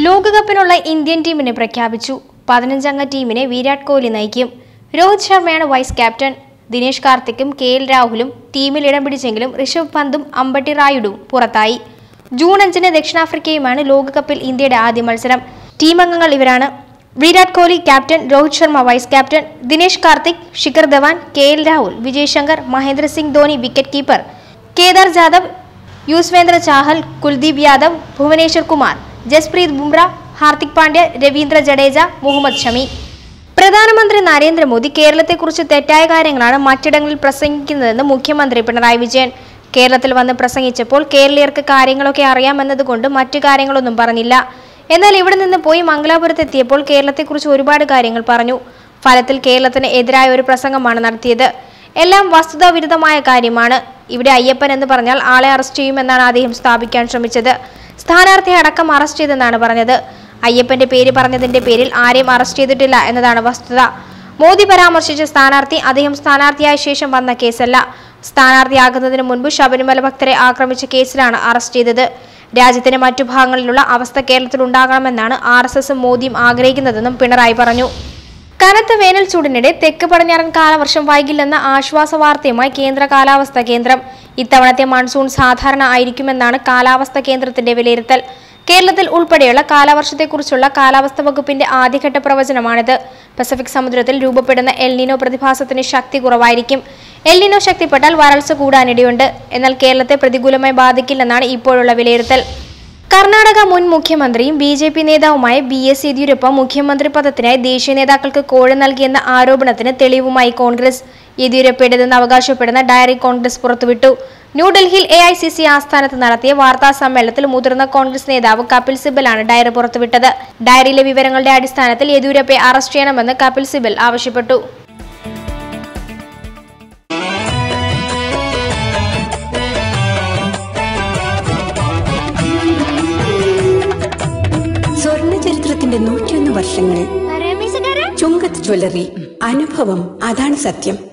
ലോകകപ്പിനുള്ള Indian ടീമിനെ പ്രഖ്യാപിച്ചു പതിനഞ്ചംഗ ടീമിനെ വിരാട് കോഹ്ലി നയിക്കും രോഹിത് ശർമ്മയാണ് വൈസ് ക്യാപ്റ്റൻ ദിനേശ് കാർത്തിക്കും കെ എൽ രാഹുലും ടീമിൽ ഇടം പിടിച്ചെങ്കിലും ഋഷഭ് പന്തും അമ്പട്ടി റായുഡും പുറത്തായി ജൂൺ അഞ്ചിന് ദക്ഷിണാഫ്രിക്കയുമാണ് ലോകകപ്പിൽ ഇന്ത്യയുടെ ആദ്യ മത്സരം ടീം അംഗങ്ങൾ ഇവരാണ് Virat Kohli captain Rohit Sharma vice captain Dinesh Karthik Shikhar Dhawan K L Rahul Vijay Shankar Mahendra Singh Dhoni wicket keeper Kedar Jadhav Yuzvendra Chahal Kuldeep Yadav Bhubaneswar Kumar Jasprit Bumrah Hardik Pandya Ravindra Jadeja Muhammad Shami പ്രധാനമന്ത്രി നരേന്ദ്രമോദി കേരളത്തെക്കുറിച്ച് തെറ്റായ കാര്യങ്ങളാണ് മറ്റിടങ്ങളിൽ പ്രസംഗിക്കുന്നതെന്ന് മുഖ്യമന്ത്രി പിണറായി വിജയൻ കേരളത്തിൽ വന്ന് പ്രസംഗിച്ചപ്പോൾ കേരളീയർക്ക് കാര്യങ്ങളൊക്കെ അറിയാമെന്നതുകൊണ്ട് മറ്റു കാര്യങ്ങളൊന്നും പറഞ്ഞില്ല എന്നാൽ ഇവിടെ നിന്ന് പോയി മംഗലാപുരത്തെത്തിയപ്പോൾ കേരളത്തെക്കുറിച്ച് ഒരുപാട് കാര്യങ്ങൾ പറഞ്ഞു ഫലത്തിൽ കേരളത്തിന് എതിരായ ഒരു പ്രസംഗമാണ് നടത്തിയത് എല്ലാം വസ്തുതാവിരുദ്ധമായ കാര്യമാണ് ഇവിടെ അയ്യപ്പൻ എന്ന് പറഞ്ഞാൽ ആളെ അറസ്റ്റ് ചെയ്യുമെന്നാണ് അദ്ദേഹം സ്ഥാപിക്കാൻ ശ്രമിച്ചത് സ്ഥാനാർത്ഥിയെ അടക്കം അറസ്റ്റ് ചെയ്തെന്നാണ് പറഞ്ഞത് അയ്യപ്പന്റെ പേര് പറഞ്ഞതിന്റെ പേരിൽ ആരെയും അറസ്റ്റ് ചെയ്തിട്ടില്ല എന്നതാണ് വസ്തുത മോദി പരാമർശിച്ച സ്ഥാനാർത്ഥി അദ്ദേഹം സ്ഥാനാർത്ഥിയായ ശേഷം വന്ന കേസല്ല സ്ഥാനാർത്ഥിയാകുന്നതിന് മുൻപ് ശബരിമല ഭക്തരെ ആക്രമിച്ച കേസിലാണ് അറസ്റ്റ് ചെയ്തത് രാജ്യത്തിന്റെ മറ്റു ഭാഗങ്ങളിലുള്ള അവസ്ഥ കേരളത്തിൽ ഉണ്ടാകണമെന്നാണ് ആർ എസ് എസും മോദിയും ആഗ്രഹിക്കുന്നതെന്നും പിണറായി പറഞ്ഞു കനത്ത വേനൽ ചൂടിനിടെ തെക്ക് പടിഞ്ഞാറൻ കാലവർഷം വൈകില്ലെന്ന ആശ്വാസ വാർത്തയുമായി കേന്ദ്ര കാലാവസ്ഥാ കേന്ദ്രം ഇത്തവണത്തെ മൺസൂൺ സാധാരണ ആയിരിക്കുമെന്നാണ് കാലാവസ്ഥാ കേന്ദ്രത്തിന്റെ വിലയിരുത്തൽ കേരളത്തിൽ ഉൾപ്പെടെയുള്ള കാലവർഷത്തെക്കുറിച്ചുള്ള കാലാവസ്ഥാ വകുപ്പിന്റെ ആദ്യഘട്ട പ്രവചനമാണിത് പസഫിക് സമുദ്രത്തിൽ രൂപപ്പെടുന്ന എൽനിനോ പ്രതിഭാസത്തിന് ശക്തി കുറവായിരിക്കും എൽനിനോ ശക്തിപ്പെട്ടാൽ വരൾച്ച കൂടാനിടയുണ്ട് എന്നാൽ കേരളത്തെ പ്രതികൂലമായി ബാധിക്കില്ലെന്നാണ് ഇപ്പോഴുള്ള വിലയിരുത്തൽ കർണാടക മുൻ മുഖ്യമന്ത്രിയും ബി ജെ പി നേതാവുമായ ബി എസ് യെദ്യൂരപ്പ മുഖ്യമന്ത്രി പദത്തിനായി ദേശീയ നേതാക്കൾക്ക് കോഴ നൽകിയെന്ന ആരോപണത്തിന് തെളിവുമായി കോൺഗ്രസ് യെദ്യൂരപ്പയുടേതെന്ന് അവകാശപ്പെടുന്ന ഡയറി കോൺഗ്രസ് പുറത്തുവിട്ടു ന്യൂഡൽഹിയിൽ എ ഐ സി സി ആസ്ഥാനത്ത് നടത്തിയ വാർത്താ സമ്മേളനത്തിൽ മുതിർന്ന കോൺഗ്രസ് നേതാവ് കപിൽ സിബലാണ് ഡയറി പുറത്തുവിട്ടത് ഡയറിയിലെ വിവരങ്ങളുടെ അടിസ്ഥാനത്തിൽ യെദ്യൂരപ്പയെ അറസ്റ്റ് ചെയ്യണമെന്ന് കപിൽ സിബൽ ആവശ്യപ്പെട്ടു സ്വർണ്ണ ചരിത്രത്തിന്റെ നൂറ്റിയൊന്ന് വർഷങ്ങൾ ചുങ്കത്ത് ജ്വല്ലറി അനുഭവം അതാണ് സത്യം